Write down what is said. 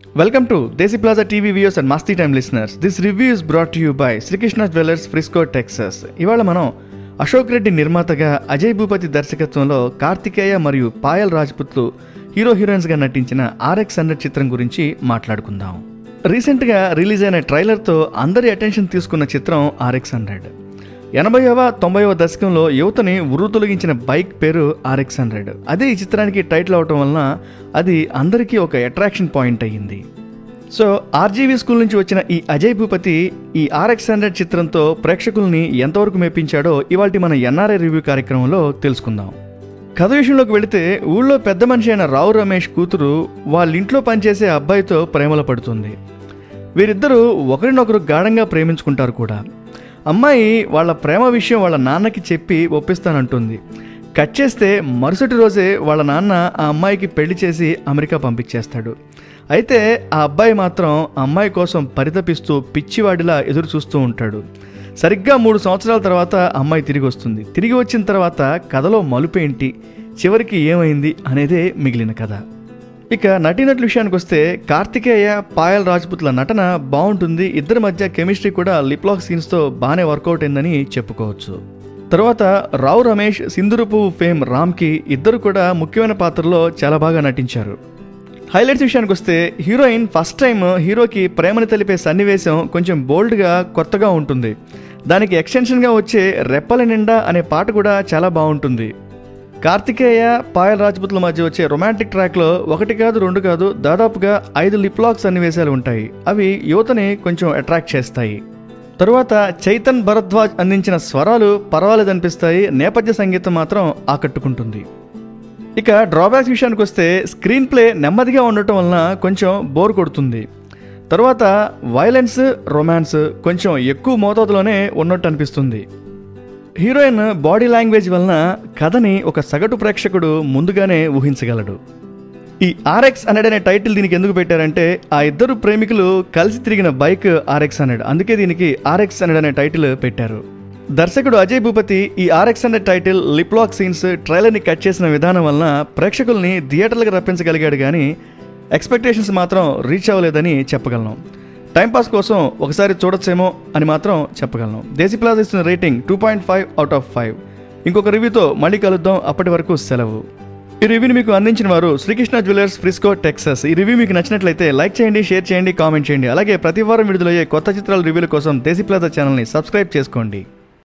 Welcome to Desi Plaza TV viewers and Masti Time listeners. This review is brought to you by Srikrishna jewellers Frisco Texas ఇవాళ మనం అశోక్ రెడ్డి నిర్మాతగా అజయ్ భూపతి దర్శకత్వంలో కార్తికేయ మరియు Payal రాజ్పుత్లు hero హీరోయిన్స్గా నటించిన RX hundred చిత్రం గురించి మాట్లాడుకుందాం రీసెంట్గా రిలీజ్ అయిన ట్రైలర్తో అందరి అటెన్షన్ తీసుకున్న చిత్రం ఆర్ఎక్స్ హండ్రెడ్ ఎనభైవ తొంభైవ దశకంలో యువతని ఉరు తొలగించిన బైక్ పేరు ఆర్ఎక్స్ హండ్రెడ్ అదే ఈ చిత్రానికి టైటిల్ అవటం వలన అది అందరికీ ఒక అట్రాక్షన్ పాయింట్ అయ్యింది సో ఆర్జీవీ స్కూల్ నుంచి వచ్చిన ఈ అజయ్ భూపతి ఈ ఆర్ఎక్స్ హండ్రెడ్ చిత్రంతో ప్రేక్షకుల్ని ఎంతవరకు మెప్పించాడో ఇవాళ మన ఎన్ఆర్ఐ రివ్యూ కార్యక్రమంలో తెలుసుకుందాం కథ విషయంలోకి వెళితే ఊళ్ళో పెద్ద మనిషి అయిన రావు రమేష్ కూతురు వాళ్ళ ఇంట్లో పనిచేసే అబ్బాయితో ప్రేమలో పడుతుంది వీరిద్దరూ ఒకరినొకరు గాఢంగా ప్రేమించుకుంటారు కూడా అమ్మాయి వాళ్ళ ప్రేమ విషయం వాళ్ళ నాన్నకి చెప్పి ఒప్పిస్తానంటుంది కట్ చేస్తే మరుసటి రోజే వాళ్ళ నాన్న ఆ అమ్మాయికి పెళ్లి చేసి అమెరికా పంపించేస్తాడు అయితే ఆ అబ్బాయి మాత్రం ఆ అమ్మాయి కోసం పరితపిస్తూ పిచ్చివాడిలా ఎదురు చూస్తూ ఉంటాడు సరిగ్గా మూడు సంవత్సరాల తర్వాత అమ్మాయి తిరిగి వస్తుంది తిరిగి వచ్చిన తర్వాత కథలో మలుపేంటి చివరికి ఏమైంది అనేదే మిగిలిన కథ ఇక నటీనటుల విషయానికి వస్తే కార్తికేయ పాయల్ రాజ్పుత్ల నటన బాగుంటుంది ఇద్దరి మధ్య కెమిస్ట్రీ కూడా లిప్లాక్ సీన్స్తో బాగానే వర్కౌట్ అయిందని చెప్పుకోవచ్చు తర్వాత రావు రమేష్ సింధురుపు ఫేమ్ రామ్కి ఇద్దరు కూడా ముఖ్యమైన పాత్రలో చాలా బాగా నటించారు హైలైట్స్ విషయానికి వస్తే హీరోయిన్ ఫస్ట్ టైం హీరోకి ప్రేమని తెలిపే సన్నివేశం కొంచెం బోల్డ్గా కొత్తగా ఉంటుంది దానికి ఎక్స్టెన్షన్గా వచ్చే రెప్పల నిండా అనే పాట కూడా చాలా బాగుంటుంది కార్తికేయ పాయల్ రాజ్పుత్ల మధ్య వచ్చే రొమాంటిక్ ట్రాక్లో ఒకటి కాదు రెండు కాదు దాదాపుగా ఐదు లిప్లాక్ సన్నివేశాలు ఉంటాయి అవి యువతని కొంచెం అట్రాక్ట్ చేస్తాయి తరువాత చైతన్ భరద్వాజ్ అందించిన స్వరాలు పర్వాలేదనిపిస్తాయి నేపథ్య సంగీతం మాత్రం ఆకట్టుకుంటుంది ఇక డ్రాబ్యాక్స్ విషయానికి వస్తే స్క్రీన్ ప్లే నెమ్మదిగా ఉండటం వలన కొంచెం బోర్ కొడుతుంది తర్వాత వైలెన్స్ రొమాన్స్ కొంచెం ఎక్కువ మోతాదులోనే ఉన్నట్టు అనిపిస్తుంది హీరోయిన్ బాడీ లాంగ్వేజ్ వలన కథని ఒక సగటు ప్రేక్షకుడు ముందుగానే ఊహించగలడు ఈ ఆర్ఎక్స్ హండ్రెడ్ అనే టైటిల్ దీనికి ఎందుకు పెట్టారంటే ఆ ఇద్దరు ప్రేమికులు కలిసి తిరిగిన బైక్ ఆర్ఎక్స్ హండ్రెడ్ అందుకే దీనికి ఆర్ఎక్స్ హండ్రెడ్ అనే టైటిల్ పెట్టారు దర్శకుడు అజయ్ భూపతి ఈ RX hundred title lip lock scenes ట్రైలర్ని కట్ చేసిన విధానం వలన ప్రేక్షకుల్ని థియేటర్లకు రప్పించగలిగాడు కానీ ఎక్స్పెక్టేషన్స్ మాత్రం రీచ్ అవ్వలేదని చెప్పగలను టైంపాస్ కోసం ఒకసారి చూడొచ్చేమో అని మాత్రం చెప్పగలను దేశీ ప్లాజా ఇస్తున్న rating two point five out of five ఇంకొక రివ్యూతో మళ్ళీ కలుద్దాం అప్పటి వరకు సెలవు ఈ రివ్యూని మీకు అందించిన వారు శ్రీకృష్ణ జ్యువెలర్స్ ఫ్రిస్కో టెక్సస్ ఈ రివ్యూ మీకు నచ్చినట్లయితే లైక్ చేయండి షేర్ చేయండి కామెంట్ చేయండి అలాగే ప్రతి వారం విడుదలయ్యే కొత్త చిత్రాల రివ్యూల కోసం దేశీ ప్లాజా ఛానల్ని సబ్స్క్రైబ్ చేసుకోండి